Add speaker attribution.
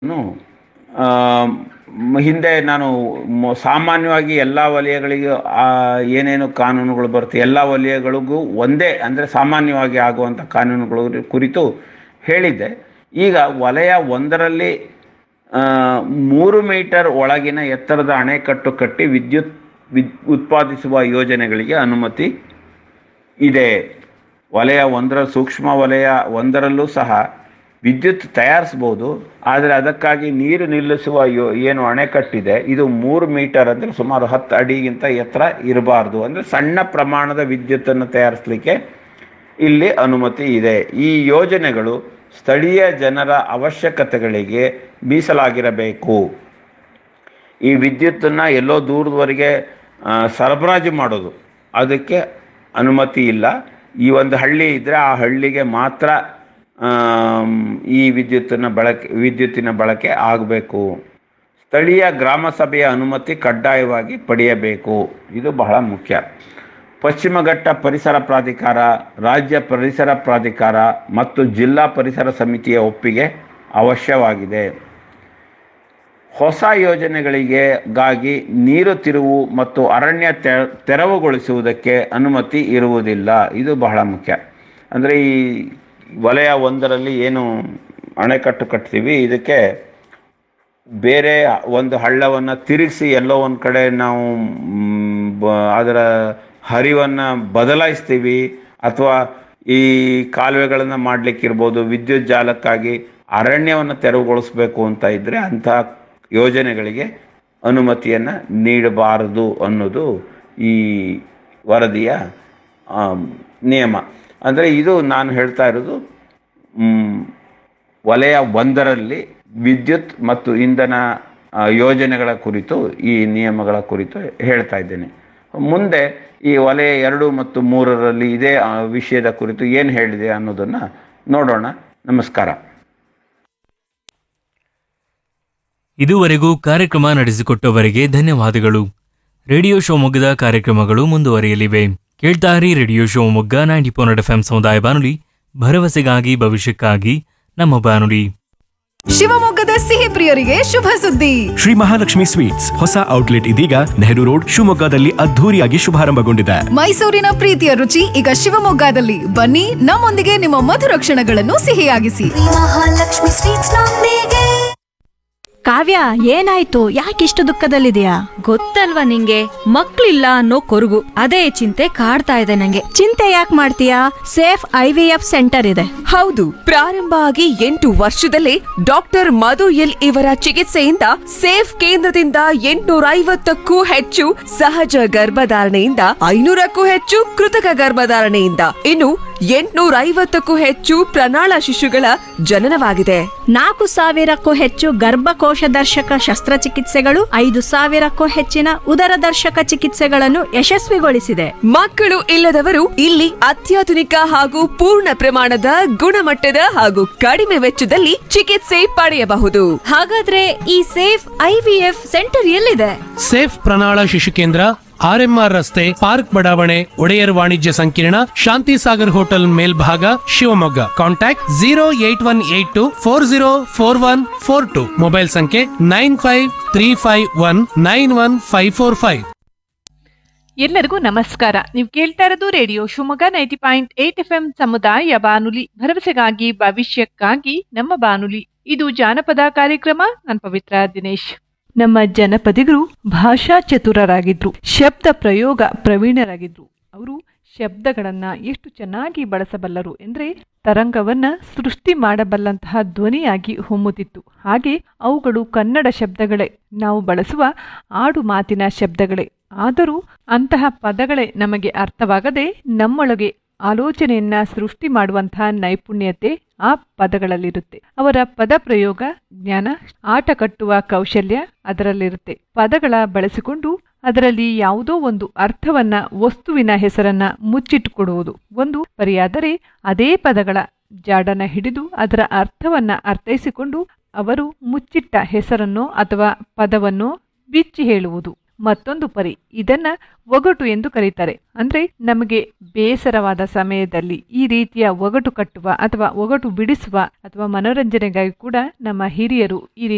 Speaker 1: ನು, ಆ, ಮ್- ಹಿಂದೆ ನಾನು ಮ- ಸಾಮಾನ್ಯವಾಗಿ ಎಲ್ಲ ವಲಯಗಳಿಗೂ ಆ, ಏನೇನು ಕಾನೂನುಗಳು ಬರುತ್ತೆ ಎಲ್ಲ ವಲಯಗಳಿಗೂ ಒಂದೇ ಅಂದರೆ ಸಾಮಾನ್ಯವಾಗಿ ಆಗುವಂಥ ಕಾನೂನುಗಳು ಕುರಿತು ಹೇಳಿದ್ದೆ ಈಗ ವಲಯ ಒಂದರಲ್ಲಿ ಆ, ಮೂರು ಮೀಟರ್ ಒಳಗಿನ ಎತ್ತರದ ಅಣೆಕಟ್ಟು ಕಟ್ಟಿ ವಿದ್ಯುತ್ ವಿದ್ ಉತ್ಪಾದಿಸುವ ಯೋಜನೆಗಳಿಗೆ ಅನುಮತಿ ಇದೆ ವಲಯ ಒಂದರ ಸೂಕ್ಷ್ಮ ವಲಯ ಒಂದರಲ್ಲೂ ಸಹ ವಿದ್ಯುತ್ ತಯಾರಿಸ್ಬೋದು ಆದರೆ ಅದಕ್ಕಾಗಿ ನೀರು ನಿಲ್ಲಿಸುವ ಯೋ ಏನು ಅಣೆಕಟ್ಟಿದೆ ಇದು ಮೂರು ಮೀಟರ್ ಅಂದರೆ ಸುಮಾರು ಹತ್ತು ಅಡಿಗಿಂತ ಎತ್ತರ ಇರಬಾರ್ದು ಅಂದರೆ ಸಣ್ಣ ಪ್ರಮಾಣದ ವಿದ್ಯುತ್ತನ್ನು ತಯಾರಿಸಲಿಕ್ಕೆ ಇಲ್ಲಿ ಅನುಮತಿ ಇದೆ ಈ ಯೋಜನೆಗಳು ಸ್ಥಳೀಯ ಜನರ ಅವಶ್ಯಕತೆಗಳಿಗೆ ಮೀಸಲಾಗಿರಬೇಕು ಈ ವಿದ್ಯುತ್ತನ್ನು ಎಲ್ಲೋ ದೂರದವರೆಗೆ ಆ, ಸರಬರಾಜು ಮಾಡೋದು ಅದಕ್ಕೆ ಅನುಮತಿ ಇಲ್ಲ ಈ ಒಂದು ಹಳ್ಳಿ ಇದ್ದರೆ ಆ ಹಳ್ಳಿಗೆ ಮಾತ್ರ ಆಮ್, ಈ ವಿದ್ಯುತ್ತನ್ನು ಬಳಕೆ ವಿದ್ಯುತ್ತಿನ ಬಳಕೆ ಆಗಬೇಕು ಸ್ಥಳೀಯ ಗ್ರಾಮ ಸಭೆಯ ಅನುಮತಿ ಕಡ್ಡಾಯವಾಗಿ ಪಡೆಯಬೇಕು ಇದು ಬಹಳ ಮುಖ್ಯ ಪಶ್ಚಿಮ ಘಟ್ಟ ಪರಿಸರ ಪ್ರಾಧಿಕಾರ ರಾಜ್ಯ ಪರಿಸರ ಪ್ರಾಧಿಕಾರ ಮತ್ತು ಜಿಲ್ಲಾ ಪರಿಸರ ಸಮಿತಿಯ ಒಪ್ಪಿಗೆ ಅವಶ್ಯವಾಗಿದೆ ಹೊಸ ಯೋಜನೆಗಳಿಗೆ ಗಾಗಿ ನೀರು ತಿರುವು ಮತ್ತು ಅರಣ್ಯ ತೆ- ತೆರವುಗೊಳಿಸುವುದಕ್ಕೆ ಅನುಮತಿ ಇರುವುದಿಲ್ಲ ಇದು ಬಹಳ ಮುಖ್ಯ ಅಂದರೆ ಈ ವಲಯ ಒಂದರಲ್ಲಿ ಏನು ಅಣೆಕಟ್ಟು ಕಟ್ತೀವಿ ಇದಕ್ಕೆ ಬೇರೆ ಒಂದು ಹಳ್ಳವನ್ನು ತಿರುಗಿಸಿ ಎಲ್ಲೋ ಒಂದು ಕಡೆ ನಾವು ಮ್, ಬ- ಅದರ ಹರಿವನ್ನು ಬದಲಾಯಿಸ್ತೀವಿ ಅಥವಾ ಈ ಕಾಲುವೆಗಳನ್ನು ಮಾಡಲಿಕ್ಕಿರ್ಬೋದು ವಿದ್ಯುತ್ ಜಾಲಕ್ಕಾಗಿ ಅರಣ್ಯವನ್ನು ತೆರವುಗೊಳಿಸ್ಬೇಕು ಅಂತ ಇದ್ದರೆ ಅಂಥ ಯೋಜನೆಗಳಿಗೆ ಅನುಮತಿಯನ್ನು ನೀಡಬಾರದು ಅನ್ನೋದು ಈ ವರದಿಯ ಆಮ್, ನಿಯಮ ಅಂದರೆ ಇದು ನಾನು ಹೇಳ್ತಾ ಇರೋದು ಮ್, ವಲಯ ಒಂದರಲ್ಲಿ ವಿದ್ಯುತ್ ಮತ್ತು ಇಂಧನ ಆ, ಯೋಜನೆಗಳ ಕುರಿತು ಈ ನಿಯಮಗಳ ಕುರಿತು ಹೇಳ್ತಾ ಇದ್ದೇನೆ ಮುಂದೆ ಈ ವಲಯ ಎರಡು ಮತ್ತು ಮೂರರಲ್ಲಿ ಇದೇ ಆ, ವಿಷಯದ ಕುರಿತು ಏನು ಹೇಳಿದೆ ಅನ್ನೋದನ್ನು ನೋಡೋಣ ನಮಸ್ಕಾರ
Speaker 2: ಇದುವರೆಗೂ ಕಾರ್ಯಕ್ರಮ ನಡೆಸಿಕೊಟ್ಟವರಿಗೆ ಧನ್ಯವಾದಗಳು ರೇಡಿಯೋ ಶಿವಮೊಗ್ಗದ ಕಾರ್ಯಕ್ರಮಗಳು ಮುಂದುವರಿಯಲಿವೆ ಕೇಳ್ತಾರಿ radio Shivamogga ninety four F M ಸಮುದಾಯ ಬಾನುಲಿ ಭರವಸೆಗಾಗಿ ಭವಿಷ್ಯಕ್ಕಾಗಿ ನಮ್ಮ ಬಾನುಲಿ
Speaker 3: ಶಿವಮೊಗ್ಗದ ಸಿಹಿ ಪ್ರಿಯರಿಗೆ ಶುಭ ಸುದ್ದಿ
Speaker 4: ಶ್ರೀ ಮಹಾಲಕ್ಷ್ಮಿ ಸ್ವೀಟ್ಸ್ ಹೊಸ ಔಟ್ಲೆಟ್ ಇದೀಗ ನೆಹರು ರೋಡ್ ಶಿವಮೊಗ್ಗದಲ್ಲಿ ಅದ್ಧೂರಿಯಾಗಿ ಶುಭಾರಂಭಗೊಂಡಿದೆ
Speaker 3: ಮೈಸೂರಿನ ಪ್ರೀತಿಯ ರುಚಿ ಈಗ ಶಿವಮೊಗ್ಗದಲ್ಲಿ ಬನ್ನಿ ನಮ್ಮೊಂದಿಗೆ ನಿಮ್ಮ ಮಧುರ ಕ್ಷಣಗಳನ್ನು ಸಿಹಿಯಾಗಿಸಿ
Speaker 5: ಮಹಾಲಕ್ಷ್ಮಿ ಸ್ವೀಟ್ಸ್ ನೊಂದಿಗೆ
Speaker 6: ಕಾವ್ಯ ಏನಾಯ್ತು ಯಾಕಿಷ್ಟು ದುಃಖದಲ್ಲಿದೆಯಾ
Speaker 7: ಗೊತ್ತಲ್ವಾ ನಿಂಗೆ ಮಕ್ಳಿಲ್ಲ ಅನ್ನೋ ಕೊರಗು ಅದೇ ಚಿಂತೆ ಕಾಡ್ತಾ ಇದೆ ನಂಗೆ
Speaker 6: ಚಿಂತೆ ಯಾಕೆ ಮಾಡ್ತೀಯಾ safe I V F centre ಇದೆ
Speaker 8: ಹೌದು ಪ್ರಾರಂಭ ಆಗಿ ಎಂಟು ವರ್ಷದಲ್ಲೇ ಡಾಕ್ಟರ್ ಮಧು ಎಲ್ ಇವರ ಚಿಕಿತ್ಸೆಯಿಂದ ಸೇಫ್ ಕೇಂದ್ರದಿಂದ ಎಂಟುನೂರ ಐವತ್ತಕ್ಕೂ ಹೆಚ್ಚು ಸಹಜ ಗರ್ಭಧಾರಣೆಯಿಂದ ಐನೂರಕ್ಕೂ ಹೆಚ್ಚು ಕೃತಕ ಗರ್ಭಧಾರಣೆಯಿಂದ ಇನ್ನು ಎಂಟುನೂರ ಐವತ್ತಕ್ಕೂ ಹೆಚ್ಚು ಪ್ರಣಾಳ ಶಿಶುಗಳ ಜನನವಾಗಿದೆ
Speaker 6: ನಾಲ್ಕು ಸಾವಿರಕ್ಕೂ ಹೆಚ್ಚು ಗರ್ಭಕೋಶ ದರ್ಶಕ ಶಸ್ತ್ರಚಿಕಿತ್ಸೆಗಳು ಐದು ಸಾವಿರಕ್ಕೂ ಹೆಚ್ಚಿನ ಉದರ ದರ್ಶಕ ಚಿಕಿತ್ಸೆಗಳನ್ನು ಯಶಸ್ವಿಗೊಳಿಸಿದೆ
Speaker 8: ಮಕ್ಕಳು ಇಲ್ಲದವರು ಇಲ್ಲಿ ಅತ್ಯಾಧುನಿಕ ಹಾಗೂ ಪೂರ್ಣ ಪ್ರಮಾಣದ ಗುಣಮಟ್ಟದ ಹಾಗೂ ಕಡಿಮೆ ವೆಚ್ಚದಲ್ಲಿ ಚಿಕಿತ್ಸೆ ಪಡೆಯಬಹುದು
Speaker 7: ಹಾಗಾದ್ರೆ ಈ safe I V F centre ಎಲ್ಲಿದೆ
Speaker 9: ಸೇಫ್ ಪ್ರಣಾಳ ಶಿಶು ಕೇಂದ್ರ ಆರ್ಎಂಆರ್ ರಸ್ತೆ ಪಾರ್ಕ್ ಬಡಾವಣೆ ಒಡೆಯರ್ ವಾಣಿಜ್ಯ ಸಂಕೀರ್ಣ ಶಾಂತಿ ಸಾಗರ್ ಹೋಟೆಲ್ ಮೇಲ್ಭಾಗ Shivamogga contact zero eight one eight two four zero four one four two mobile ಸಂಖ್ಯೆ nine five three five one nine one five four five
Speaker 10: ಎಲ್ಲರಿಗೂ ನಮಸ್ಕಾರ ನೀವು ಕೇಳ್ತಾ ಇರೋದು radio Shivamogga ninety point eight F M ಸಮುದಾಯ ಬಾನುಲಿ ಭರವಸೆಗಾಗಿ ಭವಿಷ್ಯಕ್ಕಾಗಿ ನಮ್ಮ ಬಾನುಲಿ ಇದು ಜಾನಪದ ಕಾರ್ಯಕ್ರಮ ನಾನು ಪವಿತ್ರ ದಿನೇಶ್ ನಮ್ಮ ಜನಪದಿಗರು ಭಾಷಾ ಚತುರರಾಗಿದ್ರು ಶಬ್ದ ಪ್ರಯೋಗ ಪ್ರವೀಣರಾಗಿದ್ರು ಅವರು ಶಬ್ದಗಳನ್ನ ಎಷ್ಟು ಚೆನ್ನಾಗಿ ಬಳಸಬಲ್ಲರು ಎಂದ್ರೆ ತರಂಗವನ್ನ ಸೃಷ್ಟಿ ಮಾಡಬಲ್ಲಂತಹ ಧ್ವನಿಯಾಗಿ ಹೊಮ್ಮುತ್ತಿತ್ತು ಹಾಗೆ ಅವುಗಳು ಕನ್ನಡ ಶಬ್ದಗಳೇ ನಾವು ಬಳಸುವ ಆಡು ಮಾತಿನ ಶಬ್ದಗಳೇ ಆದರೂ ಅಂತಹ ಪದಗಳೇ ನಮಗೆ ಅರ್ಥವಾಗದೆ ನಮ್ಮೊಳಗೆ ಆಲೋಚನೆಯನ್ನ ಸೃಷ್ಟಿ ಮಾಡುವಂತಹ ನೈಪುಣ್ಯತೆ ಆ ಪದಗಳಲ್ಲಿರುತ್ತೆ ಅವರ ಪದ ಪ್ರಯೋಗ ಜ್ಞಾನ ಆಟ ಕಟ್ಟುವ ಕೌಶಲ್ಯ ಅದರಲ್ಲಿರುತ್ತೆ ಪದಗಳ ಬಳಸಿಕೊಂಡು ಅದರಲ್ಲಿ ಯಾವುದೋ ಒಂದು ಅರ್ಥವನ್ನ ವಸ್ತುವಿನ ಹೆಸರನ್ನ ಮುಚ್ಚಿಟ್ಟುಕೊಡುವುದು ಒಂದು ಪರಿಯಾದರೆ ಅದೇ ಪದಗಳ ಜಾಡನ ಹಿಡಿದು ಅದರ ಅರ್ಥವನ್ನ ಅರ್ಥೈಸಿಕೊಂಡು ಅವರು ಮುಚ್ಚಿಟ್ಟ ಹೆಸರನ್ನೋ ಅಥವಾ ಪದವನ್ನೋ ಬಿಚ್ಚಿ ಹೇಳುವುದು ಮತ್ತೊಂದು ಪರಿ ಇದನ್ನ ಒಗಟು ಎಂದು ಕರೀತಾರೆ ಅಂದ್ರೆ ನಮಗೆ ಬೇಸರವಾದ ಸಮಯದಲ್ಲಿ ಈ ರೀತಿಯ ಒಗಟು ಕಟ್ಟುವ ಅಥವಾ ಒಗಟು ಬಿಡಿಸುವ ಅಥವಾ ಮನೋರಂಜನೆಗಾಗಿ ಕೂಡ ನಮ್ಮ ಹಿರಿಯರು ಈ ರೀತಿ